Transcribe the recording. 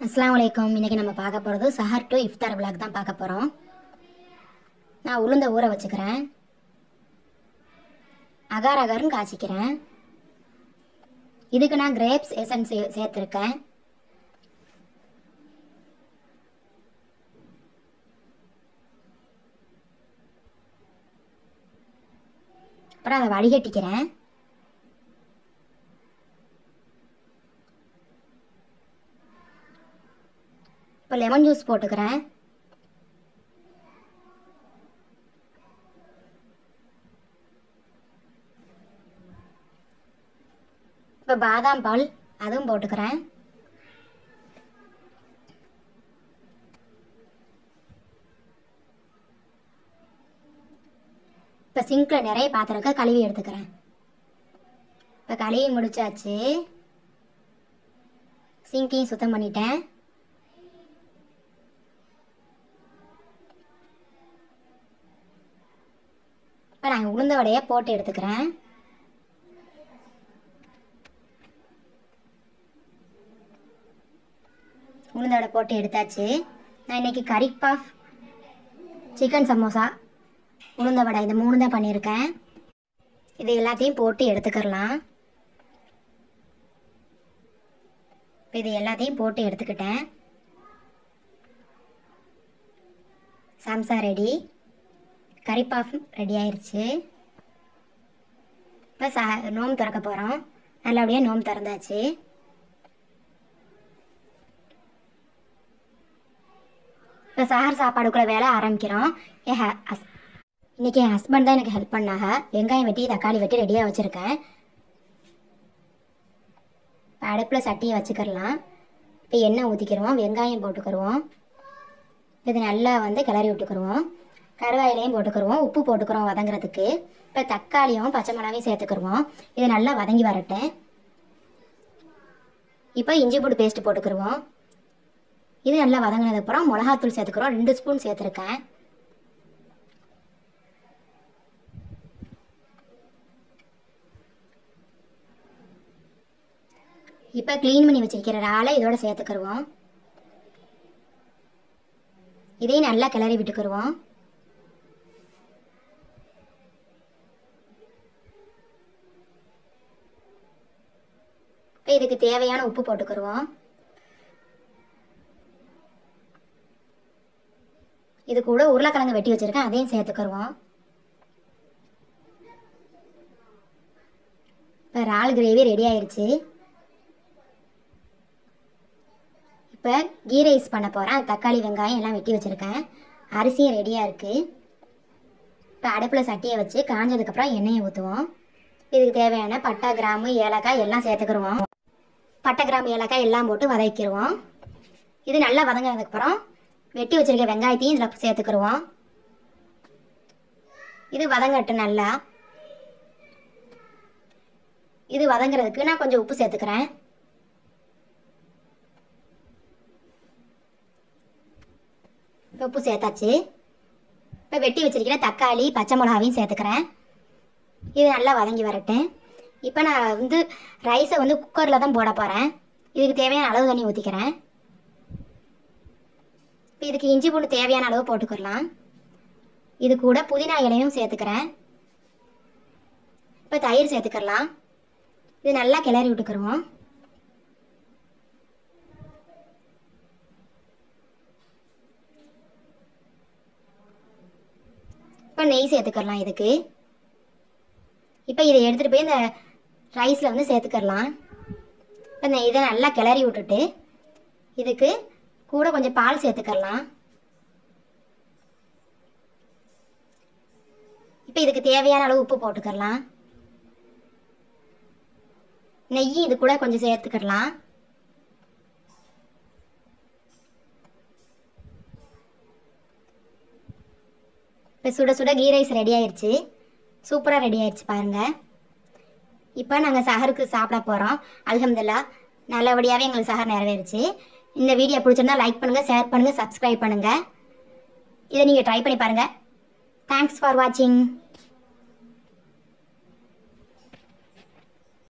அஸ்ஸலாமு அலைக்கும் இன்றைக்கி நம்ம பார்க்க போகிறது சஹர் டு இஃப்தார் விளாக் தான் பார்க்க போகிறோம் நான் உளுந்த ஊற வச்சுக்கிறேன் அகார் அகார்னு காய்ச்சிக்கிறேன் இதுக்கு நான் கிரேப்ஸ் எசன்ஸ் சேர்த்துருக்கேன் அப்புறம் அதை வடிகட்டிக்கிறேன் இப்போ லெமன் ஜூஸ் போட்டுக்கிறேன் இப்போ பாதாம் பால் அதுவும் போட்டுக்கிறேன் இப்போ சிங்கில் நிறைய பாத்திரக்க கழுவி எடுத்துக்கிறேன் இப்போ கழுவி முடிச்சாச்சு சிங்கையும் சுத்தம் பண்ணிட்டேன் இப்போ நான் உளுந்த வடையை போட்டு எடுத்துக்கிறேன் உளுந்த வடை போட்டு எடுத்தாச்சு நான் இன்னைக்கு கறி பஃப் சிக்கன் சமோசா உளுந்த வடை இந்த மூணு தான் பண்ணியிருக்கேன் இது எல்லாத்தையும் போட்டு எடுத்துக்கிறலாம் இப்போ இது எல்லாத்தையும் போட்டு எடுத்துக்கிட்டேன் சம்சா ரெடி கறி பாஃப் ரெடி ஆயிருச்சு இப்போ சா நோம்பு திறக்க போகிறோம் நல்லபடியாக நோம்பு திறந்தாச்சு இப்போ சஹர் சாப்பாடுக்குள்ள வேலை ஆரம்பிக்கிறோம் என் ஹ ஹஸ் இன்றைக்கி என் ஹஸ்பண்ட் தான் எனக்கு ஹெல்ப் பண்ணாங்க வெங்காயம் வெட்டி தக்காளி வெட்டி ரெடியாக வச்சுருக்கேன் இப்போ அடுப்பில் சட்டியை வச்சுக்கிறலாம் இப்போ எண்ணெய் ஊற்றிக்கிடுவோம் வெங்காயம் போட்டுக்கிடுவோம் இது நல்லா வந்து கிளறி விட்டுக்கிடுவோம் கருவாயிலையும் போட்டுக்கிடுவோம் உப்பு போட்டுக்கிறோம் வதங்குறதுக்கு இப்போ தக்காளியும் பச்சை மிளகாயும் சேர்த்துக்கிடுவோம் இது நல்லா வதங்கி வரட்டும் இப்போ இஞ்சி பூண்டு பேஸ்ட் போட்டுக்கிடுவோம் இது நல்லா வதங்கினதுக்கப்புறம் மிளகாத்தூள் சேர்த்துக்கிறோம் ரெண்டு ஸ்பூன் சேர்த்துருக்கேன் இப்போ க்ளீன் பண்ணி வச்சிருக்கிற இறாலை இதோட சேர்த்துக்கிடுவோம் இதையும் நல்லா கிளறி விட்டுக்கிடுவோம் இப்போ இதுக்கு தேவையான உப்பு போட்டுக்கிடுவோம் இது கூட உருளைக்கிழங்கு வெட்டி வச்சுருக்கேன் அதையும் சேர்த்துக்கிடுவோம் இப்போ இறால் கிரேவி ரெடி ஆயிருச்சு இப்போ கீ ரைஸ் பண்ண போகிறேன் தக்காளி வெங்காயம் எல்லாம் வெட்டி வச்சுருக்கேன் அரிசியும் ரெடியாக இருக்குது இப்போ அடுப்பில் சட்டியை வச்சு காஞ்சதுக்கப்புறம் எண்ணெயை ஊற்றுவோம் இதுக்கு தேவையான பட்டை கிராம்பு ஏலக்காய் எல்லாம் சேர்த்துக்கிடுவோம் பட்டை கிராம்பு ஏலக்காய் எல்லாம் போட்டு வதக்கிடுவோம் இது நல்லா வதங்கினதுக்கப்புறம் வெட்டி வச்சிருக்க வெங்காயத்தையும் இதில் சேர்த்துக்கிடுவோம் இது வதங்கட்டு நல்லா இது வதங்குறதுக்கு நான் கொஞ்சம் உப்பு சேர்த்துக்கிறேன் இப்போ உப்பு சேர்த்தாச்சு இப்போ வெட்டி வச்சிருக்கிற தக்காளி பச்சை மிளகாவையும் சேர்த்துக்கிறேன் இது நல்லா வதங்கி வரட்டும் இப்போ நான் வந்து ரைஸை வந்து குக்கரில் தான் போட போகிறேன் இதுக்கு தேவையான அளவு தண்ணி ஊற்றிக்கிறேன் இப்போ இதுக்கு இஞ்சி பூண்டு தேவையான அளவு போட்டுக்கிடலாம் இது கூட புதினா இலையும் சேர்த்துக்கிறேன் இப்போ தயிர் சேர்த்துக்கிடலாம் இது நல்லா கிளறி விட்டுக்கிடுவோம் இப்போ நெய் சேர்த்துக்கிடலாம் இதுக்கு இப்போ இதை எடுத்துகிட்டு போய் இந்த ரைஸில் வந்து சேர்த்துக்கிடலாம் இப்போ இந்த இதை நல்லா கிளறி விட்டுட்டு இதுக்கு கூட கொஞ்சம் பால் சேர்த்துக்கிடலாம் இப்போ இதுக்கு தேவையான அளவு உப்பு போட்டுக்கிடலாம் நெய் இது கூட கொஞ்சம் சேர்த்துக்கிடலாம் இப்போ சுட சுட கீ ரைஸ் ரெடி ஆயிடுச்சு சூப்பராக ரெடி ஆயிடுச்சு பாருங்கள் இப்போ நாங்கள் சஹருக்கு சாப்பிட போகிறோம் அல்ஹம்துல்லா நல்லபடியாகவே எங்களுக்கு சஹர் நிறைவேறுச்சு இந்த வீடியோ பிடிச்சிருந்தா லைக் பண்ணுங்கள் ஷேர் பண்ணுங்கள் சப்ஸ்கிரைப் பண்ணுங்கள் இதை நீங்கள் ட்ரை பண்ணி பாருங்கள் தேங்க்ஸ் ஃபார் வாட்சிங்